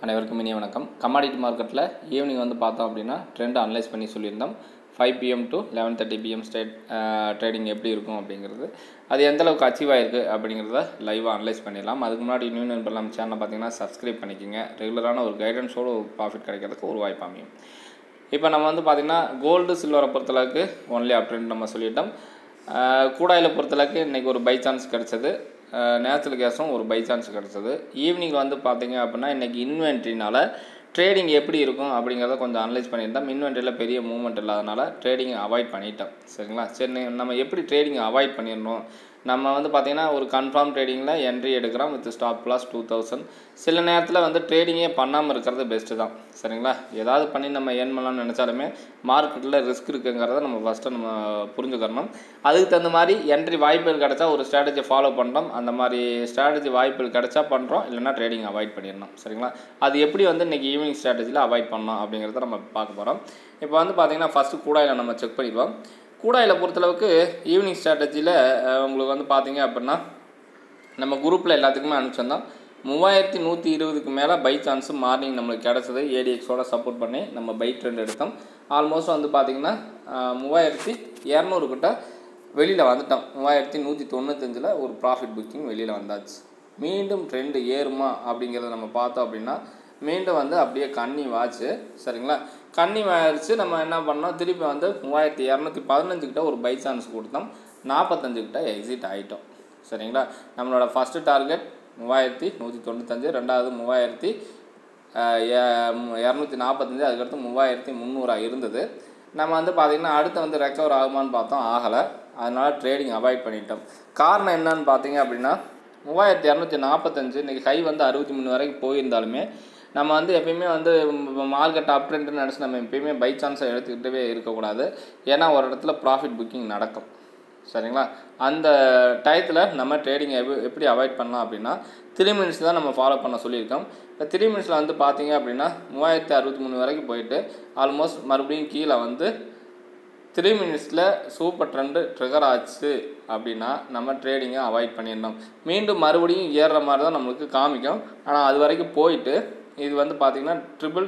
அனைவருக்கும் இனிய வணக்கம் கமாடிட்டி மார்க்கெட்டில் ஈவினிங் வந்து பார்த்தோம் அப்படின்னா ட்ரெண்ட் அனலைஸ் பண்ணி சொல்லியிருந்தோம் five PM to eleven thirty PM state trading எப்படி இருக்கும் அப்படிங்கிறது அது எந்த அளவுக்கு அச்சீவ் ஆயிருக்கு அப்படிங்கிறத லைவாக அனலைஸ் பண்ணிடலாம் அதுக்கு முன்னாடி நியூ நண்பர் நம்ம சேனலை பார்த்தீங்கன்னா சப்ஸ்கிரைப் பண்ணிக்கோங்க ரெகுலரான ஒரு கைடன்ஸோட ஒரு ப்ராஃபிட் கிடைக்கிறதுக்கு ஒரு வாய்ப்பு அமையும் இப்போ நம்ம வந்து பார்த்திங்கன்னா கோல்டு சில்வரை பொறுத்தளவுக்கு ஒன்லி அப் ட்ரெண்ட் நம்ம சொல்லிட்டோம் கூடாயில் பொறுத்தளவுக்கு இன்றைக்கி ஒரு பை சான்ஸ் கிடச்சது நேச்சுரல் கேஸும் ஒரு பை சான்ஸ் கிடச்சது ஈவினிங் வந்து பார்த்தீங்க அப்படின்னா இன்றைக்கி இன்வென்ட்ரினால ட்ரேடிங் எப்படி இருக்கும் அப்படிங்கிறத கொஞ்சம் அனலைஸ் பண்ணியிருந்தோம் இன்வென்ட்ரியில் பெரிய மூவ்மெண்ட் இல்லாதனால ட்ரேடிங் அவாய்ட் பண்ணிட்டோம் சரிங்களா சரி நம்ம எப்படி ட்ரேடிங் அவாய்ட் பண்ணிடணும் நம்ம வந்து பார்த்திங்கன்னா ஒரு கன்ஃபார்ம் ட்ரேடிங்கில் என்ட்ரி எடுக்கிறோம் with stop loss two thousand சில நேரத்தில் வந்து ட்ரேடிங்கே பண்ணாமல் இருக்கிறது பெஸ்ட்டு தான் சரிங்களா ஏதாவது பண்ணி நம்ம ஏர்ன் பண்ணலாம்னு நினச்சாலுமே மார்க்கெட்டில் ரிஸ்க் இருக்குங்கிறத நம்ம ஃபஸ்ட்டு நம்ம புரிஞ்சுக்கிறணும் அதுக்கு தகுந்த மாதிரி என்ட்ரி வாய்ப்புகள் கிடச்சா ஒரு ஸ்ட்ராட்டஜி ஃபாலோ பண்ணுறோம் அந்த மாதிரி ஸ்ட்ராட்டஜி வாய்ப்புகள் கிடச்சா பண்ணுறோம் இல்லைனா ட்ரேடிங் அவாய்ட் பண்ணிடணும் சரிங்களா அது எப்படி வந்து இன்றைக்கி ஈவினிங் ஸ்ட்ராட்டஜியில் அவாய்ட் பண்ணோம் அப்படிங்கிறத நம்ம பார்க்க போகிறோம் இப்போ வந்து பார்த்திங்கன்னா ஃபஸ்ட்டு கூடாயில் நம்ம செக் பண்ணிடுவோம் கூடாயில் பொறுத்தளவுக்கு ஈவினிங் ஸ்ட்ராட்டஜியில் உங்களுக்கு வந்து பார்த்தீங்க அப்படின்னா நம்ம குரூப்பில் எல்லாத்துக்குமே அனுப்பிச்சிருந்தோம் மூவாயிரத்தி நூற்றி இருபதுக்கு மேலே பை சான்ஸு மார்னிங் நம்மளுக்கு கிடச்சது ஏடிஎக்ஸோட சப்போர்ட் பண்ணி நம்ம பை ட்ரெண்ட் எடுத்தோம் ஆல்மோஸ்ட் வந்து பார்த்திங்கன்னா மூவாயிரத்தி இரநூறு கிட்ட வெளியில் வந்துட்டோம் மூவாயிரத்தி நூற்றி தொண்ணூத்தஞ்சில் ஒரு ப்ராஃபிட் புக்கிங் வெளியில் வந்தாச்சு மீண்டும் ட்ரெண்டு ஏறுமா அப்படிங்கிறத நம்ம பார்த்தோம் அப்படின்னா மீண்டும் வந்து அப்படியே கண்ணி வாச்சு சரிங்களா கண்ணி வாயிடுச்சு நம்ம என்ன பண்ணோம் திருப்பி வந்து மூவாயிரத்தி இரநூத்தி பதினஞ்சு கிட்ட ஒரு பை சான்ஸ் கொடுத்தோம் நாற்பத்தஞ்சு கிட்ட எக்ஸிட் ஆகிட்டோம் சரிங்களா நம்மளோட ஃபஸ்ட்டு டார்கெட் மூவாயிரத்தி நூற்றி தொண்ணூத்தஞ்சு ரெண்டாவது மூவாயிரத்தி இரநூத்தி நாற்பத்தஞ்சு அதுக்கடுத்து மூவாயிரத்தி முந்நூறாக இருந்தது நம்ம வந்து பார்த்திங்கன்னா அடுத்து வந்து ரெக்கவர் ஆகுமான்னு பார்த்தோம் ஆகலை அதனால் ட்ரேடிங் அவாய்ட் பண்ணிட்டோம் காரணம் என்னன்னு பார்த்தீங்க அப்படின்னா மூவாயிரத்தி இரநூத்தி நாற்பத்தஞ்சு இன்றைக்கி ஹை வந்து அறுபத்தி மூணு வரைக்கும் போயிருந்தாலுமே நம்ம வந்து எப்பயுமே வந்து மார்க்கெட் அப் ட்ரெண்ட்னு நினச்சி நம்ம எப்பயுமே பை சான்ஸை எடுத்துக்கிட்டவே இருக்கக்கூடாது ஏன்னா ஒரு இடத்துல ப்ராஃபிட் புக்கிங் நடக்கும் சரிங்களா அந்த டயத்தில் நம்ம ட்ரேடிங்கை எப்படி அவாய்ட் பண்ணலாம் அப்படின்னா த்ரீ மினிட்ஸ் தான் நம்ம ஃபாலோ பண்ண சொல்லியிருக்கோம் இப்போ த்ரீ மினிட்ஸில் வந்து பார்த்தீங்க அப்படின்னா மூவாயிரத்தி அறுபத்தி மூணு வரைக்கும் போயிட்டு ஆல்மோஸ்ட் மறுபடியும் கீழே வந்து த்ரீ மினிட்ஸில் சூப்பர் ட்ரெண்டு ட்ரிகர் ஆச்சு அப்படின்னா நம்ம ட்ரேடிங்கை அவாய்ட் பண்ணிடணும் மீண்டும் மறுபடியும் ஏறுற மாதிரி தான் நம்மளுக்கு காமிக்கும் ஆனால் அது வரைக்கும் போயிட்டு இது வந்து பார்த்திங்கன்னா ட்ரிபிள்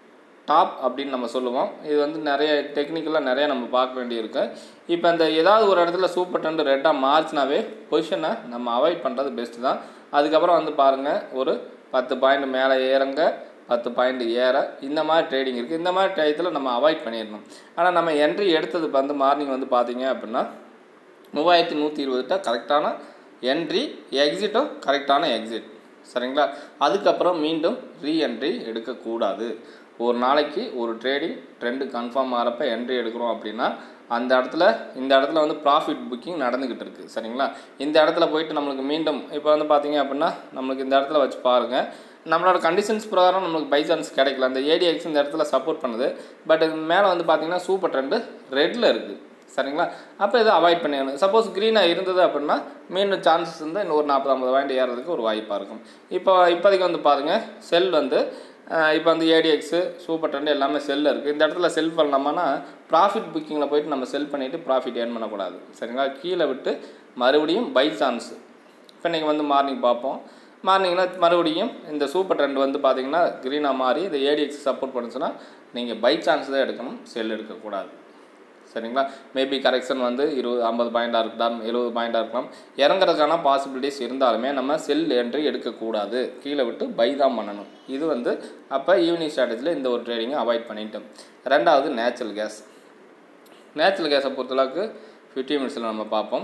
டாப் அப்படின்னு நம்ம சொல்லுவோம் இது வந்து நிறைய டெக்னிக்கலாக நிறைய நம்ம பார்க்க வேண்டியிருக்கு இப்போ அந்த ஏதாவது ஒரு இடத்துல சூப்பர் ட்ரெண்டு ரெட்டாக மார்ச்னாவே பொசிஷனை நம்ம அவாய்ட் பண்ணுறது பெஸ்ட்டு தான் அதுக்கப்புறம் வந்து பாருங்கள் ஒரு பத்து பாயிண்ட் மேலே ஏறங்க பத்து பாயிண்ட் ஏற இந்த மாதிரி ட்ரேடிங் இருக்குது இந்த மாதிரி டயத்தில் நம்ம அவாய்ட் பண்ணிடணும் ஆனால் நம்ம என்ட்ரி எடுத்தது வந்து மார்னிங் வந்து பார்த்தீங்க அப்படின்னா மூவாயிரத்தி நூற்றி இருபதுட்ட கரெக்டான என்ட்ரி எக்ஸிட்டும் கரெக்டான எக்ஸிட் சரிங்களா அதுக்கப்புறம் மீண்டும் ரீஎன்ட்ரி எடுக்கக்கூடாது ஒரு நாளைக்கு ஒரு ட்ரேடிங் ட்ரெண்டு கன்ஃபார்ம் ஆகிறப்ப என்ட்ரி எடுக்கிறோம் அப்படின்னா அந்த இடத்துல இந்த இடத்துல வந்து ப்ராஃபிட் புக்கிங் நடந்துக்கிட்டு இருக்குது சரிங்களா இந்த இடத்துல போயிட்டு நம்மளுக்கு மீண்டும் இப்போ வந்து பார்த்தீங்க அப்படின்னா நம்மளுக்கு இந்த இடத்துல வச்சு பாருங்கள் நம்மளோட கண்டிஷன்ஸ் பிரகாரம் நம்மளுக்கு பை சான்ஸ் கிடைக்கல அந்த ஏடிஎக்ஸ் இந்த இடத்துல சப்போர்ட் பண்ணுது பட் மேலே வந்து பார்த்தீங்கன்னா சூப்பர் ட்ரெண்டு ரெட்டில் இருக்குது சரிங்களா அப்போ இதை அவாய்ட் பண்ணிடணும் சப்போஸ் க்ரீனாக இருந்தது அப்படின்னா மீண்டும் சான்சஸ் வந்து இன்னும் ஒரு நாற்பது ஐம்பது பாயிண்ட் ஏறதுக்கு ஒரு வாய்ப்பாக இருக்கும் இப்போ இப்போதைக்கு வந்து பாருங்கள் செல் வந்து இப்போ வந்து ஏடிஎக்ஸு சூப்பர் ட்ரெண்ட் எல்லாமே செல்லில் இருக்குது இந்த இடத்துல செல் பண்ணலாமான்னா ப்ராஃபிட் புக்கிங்கில் போயிட்டு நம்ம செல் பண்ணிவிட்டு ப்ராஃபிட் ஏர்ன் பண்ணக்கூடாது சரிங்களா கீழே விட்டு மறுபடியும் பை சான்ஸ் இப்போ இன்றைக்கி வந்து மார்னிங் பார்ப்போம் மார்னிங்கில் மறுபடியும் இந்த சூப்பர் ட்ரெண்ட் வந்து பார்த்திங்கன்னா க்ரீனாக மாறி இந்த ஏடிஎக்ஸ் சப்போர்ட் பண்ணுச்சுன்னா நீங்கள் பை சான்ஸ் தான் எடுக்கணும் செல் எடுக்கக்கூடாது சரிங்களா மேபி கரெக்ஷன் வந்து இருபது ஐம்பது பாயிண்டாக இருக்கலாம் எழுபது பாயிண்டாக இருக்கலாம் இறங்குறதுக்கான பாசிபிலிட்டிஸ் இருந்தாலுமே நம்ம செல் என்ட்ரி எடுக்கக்கூடாது கீழே விட்டு பை தான் பண்ணணும் இது வந்து அப்போ ஈவினிங் ஸ்ட்ராட்டஜியில் இந்த ஒரு ட்ரேடிங்கை அவாய்ட் பண்ணிட்டோம் ரெண்டாவது நேச்சுரல் கேஸ் நேச்சுரல் கேஸை பொறுத்தளவுக்கு ஃபிஃப்டி மினிட்ஸில் நம்ம பார்ப்போம்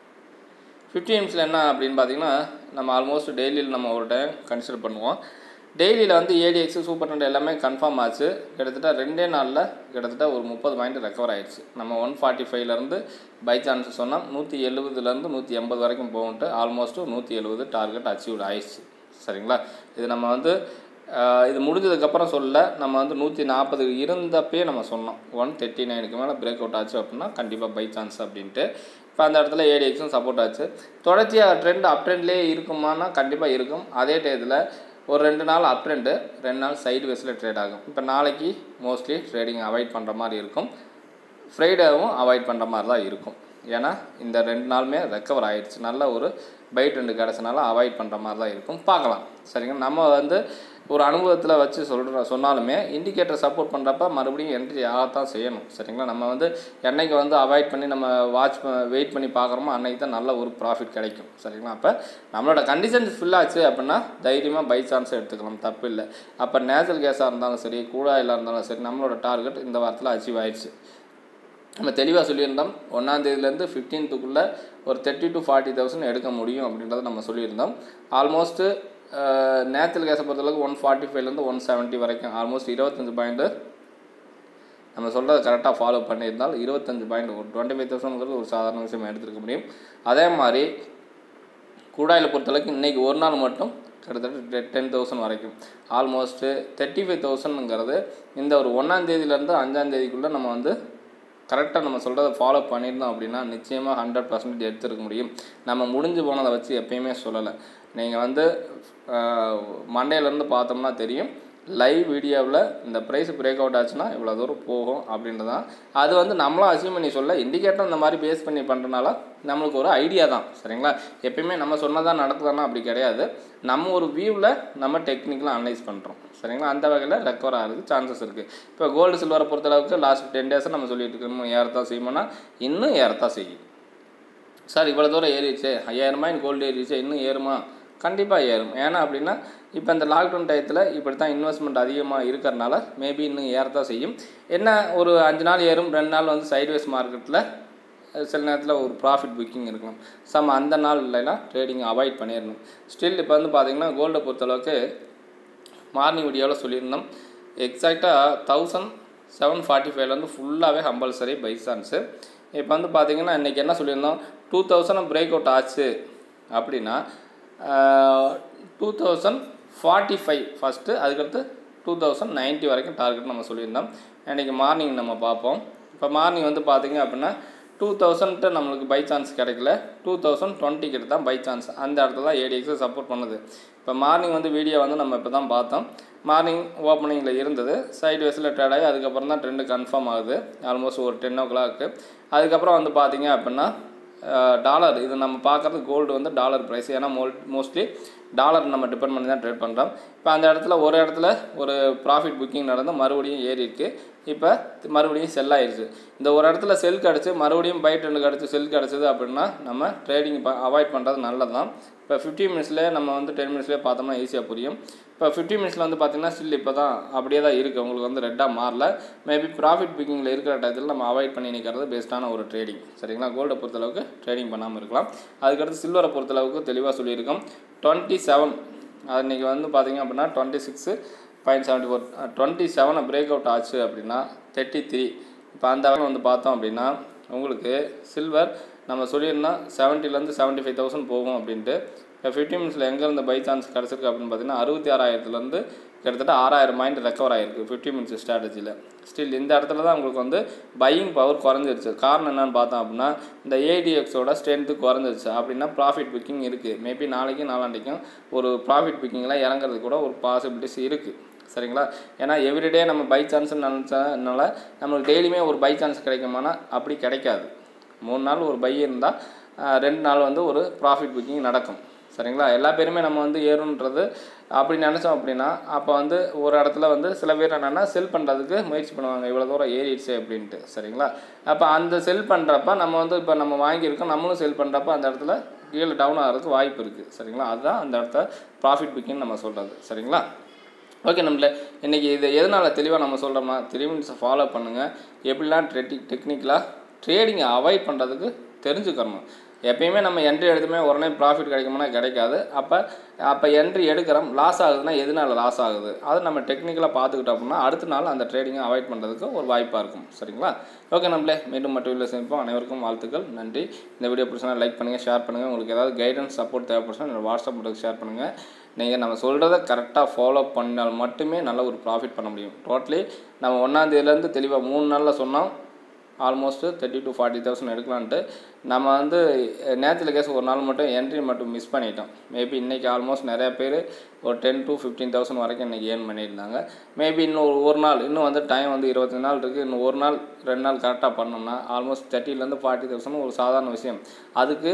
ஃபிஃப்டி மினிட்ஸில் என்ன அப்படின்னு பார்த்தீங்கன்னா நம்ம ஆல்மோஸ்ட் டெய்லியில் நம்ம ஒரு டைம் கன்சிடர் பண்ணுவோம் டெய்லியில் வந்து ஏடிஎக்ஸ் சூப்பர் டென்ட் எல்லாமே கன்ஃபார்ம் ஆச்சு கிட்டத்தட்ட ரெண்டே நாளில் கிட்டத்தட்ட ஒரு முப்பது பாயிண்ட் ரெக்கவர் ஆயிடுச்சு நம்ம ஒன் ஃபார்ட்டி ஃபைவ்லேருந்து பை சான்ஸ் சொன்னால் நூற்றி எழுபதுலேருந்து நூற்றி எண்பது வரைக்கும் போகும்ட்டு ஆல்மோஸ்ட்டு நூற்றி எழுபது டார்கெட் அச்சீவ் ஆயிடுச்சு சரிங்களா இது நம்ம வந்து இது முடிஞ்சதுக்கப்புறம் சொல்ல நம்ம வந்து நூற்றி நாற்பது இருந்தப்பே நம்ம சொன்னோம் ஒன் தேர்ட்டி நைனுக்கு மேலே பிரேக் அவுட் ஆச்சு அப்படின்னா கண்டிப்பாக பை சான்ஸ் அப்படின்ட்டு இப்போ அந்த இடத்துல ஏடிஎக்ஸும் சப்போர்ட் ஆச்சு தொடர்ச்சியாக ட்ரெண்ட் அப் ட்ரெண்ட்லேயே இருக்குமானா கண்டிப்பாக இருக்கும் அதே டயத்தில் ஒரு ரெண்டு நாள் அப் ட்ரெண்டு ரெண்டு நாள் சைடு வேஸில் ட்ரேட் ஆகும் இப்போ நாளைக்கு மோஸ்ட்லி ட்ரேடிங் அவாய்ட் பண்ணுற மாதிரி இருக்கும் ஃப்ரைடேவும் அவாய்ட் பண்ணுற மாதிரி தான் இருக்கும் ஏன்னா இந்த ரெண்டு நாளுமே ரெக்கவர் ஆகிடுச்சு நல்ல ஒரு பை ட்ரெண்டு கிடச்சனால அவாய்ட் பண்ணுற மாதிரி தான் இருக்கும் பார்க்கலாம் சரிங்களா நம்ம வந்து ஒரு அனுபவத்தில் வச்சு சொல்கிற சொன்னாலுமே இண்டிகேட்டர் சப்போர்ட் பண்ணுறப்ப மறுபடியும் என்ட்ரி ஆகத்தான் செய்யணும் சரிங்களா நம்ம வந்து என்னைக்கு வந்து அவாய்ட் பண்ணி நம்ம வாட்ச் வெயிட் பண்ணி பார்க்குறோமோ அன்னைக்கு தான் நல்ல ஒரு ப்ராஃபிட் கிடைக்கும் சரிங்களா அப்போ நம்மளோட கண்டிஷன்ஸ் ஃபில் ஆச்சு அப்படின்னா தைரியமாக பை சான்ஸ் எடுத்துக்கலாம் தப்பு இல்லை அப்போ நேச்சுரல் கேஸாக இருந்தாலும் சரி கூடாயில் இருந்தாலும் சரி நம்மளோட டார்கெட் இந்த வாரத்தில் அச்சீவ் ஆயிடுச்சு நம்ம தெளிவாக சொல்லியிருந்தோம் ஒன்றாந்தேதியிலேருந்து ஃபிஃப்டீன்த்துக்குள்ளே ஒரு தேர்ட்டி டு ஃபார்ட்டி தௌசண்ட் எடுக்க முடியும் அப்படின்றத நம்ம சொல்லியிருந்தோம் ஆல்மோஸ்ட்டு நேச்சுரல் கேஸை பொறுத்தளவுக்கு ஒன் ஃபார்ட்டி ஃபைவ்லேருந்து ஒன் செவன்ட்டி வரைக்கும் ஆல்மோஸ்ட் இருபத்தஞ்சு பாயிண்ட்டு நம்ம சொல்கிறத கரெக்டாக ஃபாலோ பண்ணியிருந்தால் இருபத்தஞ்சு பாயிண்ட் ஒரு டுவெண்ட்டி ஃபைவ் தௌசண்ட்ங்கிறது ஒரு சாதாரண விஷயம் எடுத்துருக்க முடியும் அதே மாதிரி கூடாயில் பொறுத்தளவுக்கு இன்றைக்கி ஒரு நாள் மட்டும் கிட்டத்தட்ட டென் தௌசண்ட் வரைக்கும் ஆல்மோஸ்ட்டு தேர்ட்டி ஃபைவ் தௌசண்ட்ங்கிறது இந்த ஒரு ஒன்றாந்தேதியிலேருந்து அஞ்சாந்தேதிக்குள்ளே நம்ம வந்து கரெக்டாக நம்ம சொல்கிறத ஃபாலோ பண்ணியிருந்தோம் அப்படின்னா நிச்சயமாக ஹண்ட்ரட் பர்சன்டேஜ் எடுத்துருக்க முடியும் நம்ம முடிஞ்சு போனதை வச்சு எப்பயுமே சொல்லலை நீங்கள் வந்து மண்டேலேருந்து பார்த்தோம்னா தெரியும் லைவ் வீடியோவில் இந்த ப்ரைஸ் பிரேக் அவுட் ஆச்சுன்னா இவ்வளோ தூரம் போகும் அப்படின்றதான் அது வந்து நம்மளும் அசீவ் பண்ணி சொல்ல இண்டிகேட்டர் இந்த மாதிரி பேஸ் பண்ணி பண்ணுறனால நம்மளுக்கு ஒரு ஐடியா தான் சரிங்களா எப்பயுமே நம்ம சொன்னதான் நடக்குதானா அப்படி கிடையாது நம்ம ஒரு வியூவில் நம்ம டெக்னிக்கலாக அனலைஸ் பண்ணுறோம் சரிங்களா அந்த வகையில் ரெக்கவர் ஆகிறதுக்கு சான்சஸ் இருக்குது இப்போ கோல்டு சில்வரை பொறுத்தளவுக்கு லாஸ்ட் டென் டேஸை நம்ம சொல்லிட்டு இருக்கணும் ஏறத்தான் செய்யுமோனா இன்னும் ஏறத்தான் செய்யும் சார் இவ்வளோ தூரம் ஏறிடுச்சு ஐயாயிரமா கோல்டு ஏறிடுச்சு இன்னும் ஏறுமா கண்டிப்பாக ஏறும் ஏன்னா அப்படின்னா இப்போ இந்த லாக்டவுன் டயத்தில் இப்படி தான் இன்வெஸ்ட்மெண்ட் அதிகமாக இருக்கிறனால மேபி இன்னும் ஏறத்தான் செய்யும் என்ன ஒரு அஞ்சு நாள் ஏறும் ரெண்டு நாள் வந்து சைட்வேஸ் மார்க்கெட்டில் சில நேரத்தில் ஒரு ப்ராஃபிட் புக்கிங் இருக்கலாம் சம் அந்த நாள் இல்லைன்னா ட்ரேடிங் அவாய்ட் பண்ணிடணும் ஸ்டில் இப்போ வந்து பார்த்திங்கன்னா கோல்டை பொறுத்தளவுக்கு மார்னிங் வீடியோவில் சொல்லியிருந்தோம் எக்ஸாக்டாக தௌசண்ட் செவன் ஃபார்ட்டி ஃபைவ்லேருந்து ஃபுல்லாகவே கம்பல்சரி பை சான்ஸு இப்போ வந்து பார்த்திங்கன்னா இன்றைக்கி என்ன சொல்லியிருந்தோம் டூ தௌசண்ட் பிரேக் அவுட் ஆச்சு அப்படின்னா two thousand forty five first அதுக்கடுத்து டூ தௌசண்ட் நைன்ட்டி வரைக்கும் டார்கெட் நம்ம சொல்லியிருந்தோம் இன்றைக்கி மார்னிங் நம்ம பார்ப்போம் இப்போ மார்னிங் வந்து பார்த்திங்க அப்படின்னா டூ தௌசண்ட்டு நம்மளுக்கு பை சான்ஸ் கிடைக்கல டூ தௌசண்ட் டுவெண்ட்டி கிட்ட தான் பை சான்ஸ் அந்த இடத்துல தான் ஏடிஎக்ஸை சப்போர்ட் பண்ணுது இப்போ மார்னிங் வந்து வீடியோ வந்து நம்ம இப்போ தான் பார்த்தோம் மார்னிங் ஓப்பனிங்கில் இருந்தது சைடு வேஸில் ட்ரேட் ஆகி அதுக்கப்புறம் தான் ட்ரெண்டு கன்ஃபார்ம் ஆகுது ஆல்மோஸ்ட் ஒரு டென் ஓ கிளாக்கு அதுக்கப்புறம் வந்து பார்த்திங்க அப்படின்னா டாலர் இது நம்ம பார்க்குறது கோல்டு வந்து டாலர் ப்ரைஸ் ஏன்னா மோல் மோஸ்ட்லி டாலர் நம்ம டிபெண்ட் பண்ணி தான் ட்ரேட் பண்ணுறோம் இப்போ அந்த இடத்துல ஒரு இடத்துல ஒரு ப்ராஃபிட் புக்கிங் நடந்து மறுபடியும் ஏறி இருக்கு இப்போ மறுபடியும் செல் ஆயிடுச்சு இந்த ஒரு இடத்துல செல் கிடச்சி மறுபடியும் பை ட்ரெண்டு கிடச்சி செல் கிடச்சிது அப்படின்னா நம்ம ட்ரேடிங் அவாய்ட் பண்ணுறது நல்லது தான் இப்போ ஃபிஃப்டி மினிட்ஸ்லேயே நம்ம வந்து டென் மினிட்ஸ்லேயே பார்த்தோம்னா ஈஸியாக புரியும் இப்போ ஃபிஃப்டி மினிட்ஸில் வந்து பார்த்திங்கன்னா ஸ்டில் இப்போ தான் அப்படியே தான் இருக்குது உங்களுக்கு வந்து ரெட்டாக மாறல மேபி ப்ராஃபிட் புக்கிங்கில் இருக்கிற டயத்தில் நம்ம அவாய்ட் பண்ணி நிற்கிறது பெஸ்ட்டான ஒரு ட்ரேடிங் சரிங்களா கோல்டை பொறுத்தளவுக்கு ட்ரேடிங் பண்ணாமல் இருக்கலாம் அதுக்கடுத்து சில்வரை பொறுத்தளவுக்கு தெளிவாக சொல்லியிருக்கோம் டுவெண்ட்டி செவன் அது இன்றைக்கி வந்து பார்த்திங்க அப்படின்னா twenty six point seventy four twenty செவனை பிரேக் அவுட் ஆச்சு அப்படின்னா தேர்ட்டி த்ரீ இப்போ அந்த வகையில் வந்து பார்த்தோம் அப்படின்னா உங்களுக்கு சில்வர் நம்ம சொல்லியிருந்தோம் செவன்ட்டிலேருந்து செவன்ட்டி ஃபைவ் தௌசண்ட் போகும் அப்படின்ட்டு இப்போ ஃபிஃப்டி மினிட்ஸில் எங்கேருந்து பை சான்ஸ் கிடச்சிருக்கு அப்படின்னு பார்த்தீங்கன்னா அறுபத்தி ஆறாயிரத்துலேருந்து கிட்டத்தட்ட ஆறாயிரம் மைண்ட் ரெக்கவர் ஆகிருக்கு ஃபிஃப்டி மினிட்ஸ் ஸ்ட்ராட்டஜியில் ஸ்டில் இந்த இடத்துல தான் உங்களுக்கு வந்து பையிங் பவர் குறைஞ்சிருச்சு காரணம் என்னென்னு பார்த்தோம் அப்படின்னா இந்த ஏடிஎக்ஸோட ஸ்ட்ரென்த்து குறைஞ்சிருச்சு அப்படின்னா ப்ராஃபிட் புக்கிங் இருக்குது மேபி நாளைக்கும் நாளாண்டிக்கும் ஒரு ப்ராஃபிட் புக்கிங்லாம் இறங்குறது கூட ஒரு பாசிபிலிட்டிஸ் இருக்குது சரிங்களா ஏன்னா எவ்ரிடே நம்ம பை சான்ஸ்னு நினச்சனால நம்மளுக்கு டெய்லியுமே ஒரு பை சான்ஸ் கிடைக்குமானா அப்படி கிடைக்காது மூணு நாள் ஒரு பை இருந்தால் ரெண்டு நாள் வந்து ஒரு ப்ராஃபிட் புக்கிங் நடக்கும் சரிங்களா எல்லா பேருமே நம்ம வந்து ஏறுன்றது அப்படி நினச்சோம் அப்படின்னா அப்போ வந்து ஒரு இடத்துல வந்து சில பேர் என்னென்னா செல் பண்ணுறதுக்கு முயற்சி பண்ணுவாங்க இவ்வளோ தூரம் ஏறிடுச்சு அப்படின்ட்டு சரிங்களா அப்போ அந்த செல் பண்ணுறப்ப நம்ம வந்து இப்போ நம்ம வாங்கியிருக்கோம் நம்மளும் செல் பண்ணுறப்ப அந்த இடத்துல கீழே டவுன் ஆகிறதுக்கு வாய்ப்பு இருக்குது சரிங்களா அதுதான் அந்த இடத்த ப்ராஃபிட் புக்கிங் நம்ம சொல்கிறது சரிங்களா ஓகே நம்மள இன்றைக்கி இது எதனால் தெளிவாக நம்ம சொல்கிறோம்னா த்ரீ மினிட்ஸை ஃபாலோ பண்ணுங்கள் எப்படிலாம் ட்ரெட்டி டெக்னிக்கலாக ட்ரேடிங்கை அவாய்ட் பண்ணுறதுக்கு தெரிஞ்சுக்கணும் எப்பயுமே நம்ம என்ட்ரி எடுத்துமே உடனே ப்ராஃபிட் கிடைக்குமானா கிடைக்காது அப்போ அப்போ என்ட்ரி எடுக்கிறோம் லாஸ் ஆகுதுன்னா எதனால லாஸ் ஆகுது அதை நம்ம டெக்னிக்கலாக பார்த்துக்கிட்டோம் அப்படின்னா அடுத்த நாள் அந்த ட்ரேடிங்கை அவாய்ட் பண்ணுறதுக்கு ஒரு வாய்ப்பாக இருக்கும் சரிங்களா ஓகே நம்மளே மீண்டும் மட்டும் இல்லை சந்திப்போம் அனைவருக்கும் வாழ்த்துக்கள் நன்றி இந்த வீடியோ பிடிச்சா லைக் பண்ணுங்கள் ஷேர் பண்ணுங்கள் உங்களுக்கு ஏதாவது கைடன்ஸ் சப்போர்ட் தேவைப்படுச்சுன்னா என்னோட வாட்ஸ்அப் மட்டும் ஷேர் பண்ணுங்கள் நீங்கள் நம்ம சொல்கிறத கரெக்டாக ஃபாலோ பண்ணால் மட்டுமே நல்ல ஒரு ப்ராஃபிட் பண்ண முடியும் டோட்டலி நம்ம ஒன்றாந்தேதியிலேருந்து தெளிவாக மூணு நாளில் சொன்னோம் almost thirty to forty thousand எடுக்கலான்ட்டு நம்ம வந்து நேற்றுல கேஸ் ஒரு நாள் மட்டும் என்ட்ரி மட்டும் மிஸ் பண்ணிட்டோம் மேபி இன்றைக்கி ஆல்மோஸ்ட் நிறையா பேர் ஒரு டென் டு ஃபிஃப்டீன் தௌசண்ட் வரைக்கும் இன்றைக்கி ஏர்ன் பண்ணியிருந்தாங்க மேபி இன்னும் ஒரு ஒரு நாள் இன்னும் வந்து டைம் வந்து இருபத்தஞ்சு நாள் இருக்குது இன்னும் ஒரு நாள் ரெண்டு நாள் கரெக்டாக பண்ணோம்னா ஆல்மோஸ்ட் தேர்ட்டிலேருந்து ஃபார்ட்டி தௌசண்ட் ஒரு சாதாரண விஷயம் அதுக்கு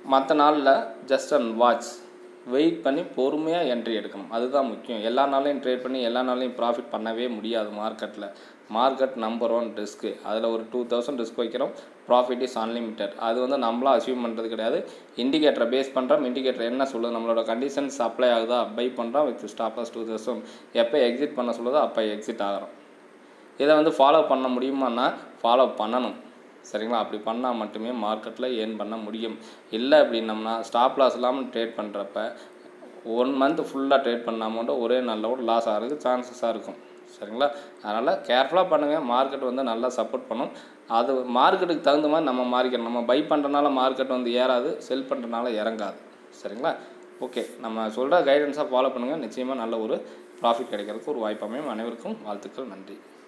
மற்ற நாளில் ஜஸ்ட் அண்ட் வாட்ச் வெயிட் பண்ணி பொறுமையாக என்ட்ரி எடுக்கணும் அதுதான் முக்கியம் எல்லா நாளையும் ட்ரேட் பண்ணி எல்லா நாளையும் ப்ராஃபிட் பண்ணவே முடியாது மார்க்கெட்டில் மார்க்கெட் நம்பர் ஒன் ரிஸ்க்கு அதில் ஒரு டூ தௌசண்ட் ரிஸ்க் வைக்கிறோம் ப்ராஃபிட் இஸ் அன்லிமிட்டட் அது வந்து நம்மளாம் அச்சீவ் பண்ணுறது கிடையாது இண்டிகேட்டரை பேஸ் பண்ணுறோம் இண்டிகேட்டர் என்ன சொல்லுது நம்மளோட கண்டிஷன்ஸ் அப்ளை ஆகுதா பை பண்ணுறோம் வித் ஸ்டாப்பர்ஸ் டூ தௌசண்ட் எப்போ எக்ஸிட் பண்ண சொல்லுதோ அப்போ எக்ஸிட் ஆகிறோம் இதை வந்து ஃபாலோ பண்ண முடியுமான்னா ஃபாலோ பண்ணணும் சரிங்களா அப்படி பண்ணால் மட்டுமே மார்க்கெட்டில் ஏர்ன் பண்ண முடியும் இல்லை அப்படின்னம்னா ஸ்டாப் லாஸ் இல்லாமல் ட்ரேட் பண்ணுறப்ப ஒன் மந்த் ஃபுல்லாக ட்ரேட் பண்ண அமௌண்ட்டு ஒரே நாளில் கூட லாஸ் ஆகிறதுக்கு சான்சஸாக இருக்கும் சரிங்களா அதனால் கேர்ஃபுல்லாக பண்ணுங்கள் மார்க்கெட் வந்து நல்லா சப்போர்ட் பண்ணும் அது மார்க்கெட்டுக்கு தகுந்த மாதிரி நம்ம மாறிக்கணும் நம்ம பை பண்ணுறனால மார்க்கெட் வந்து ஏறாது செல் பண்ணுறனால இறங்காது சரிங்களா ஓகே நம்ம சொல்கிற கைடன்ஸாக ஃபாலோ பண்ணுங்கள் நிச்சயமாக நல்ல ஒரு ப்ராஃபிட் கிடைக்கிறதுக்கு ஒரு வாய்ப்பு அமையும் அனைவருக்கும் வாழ்த்துக்கள் நன்றி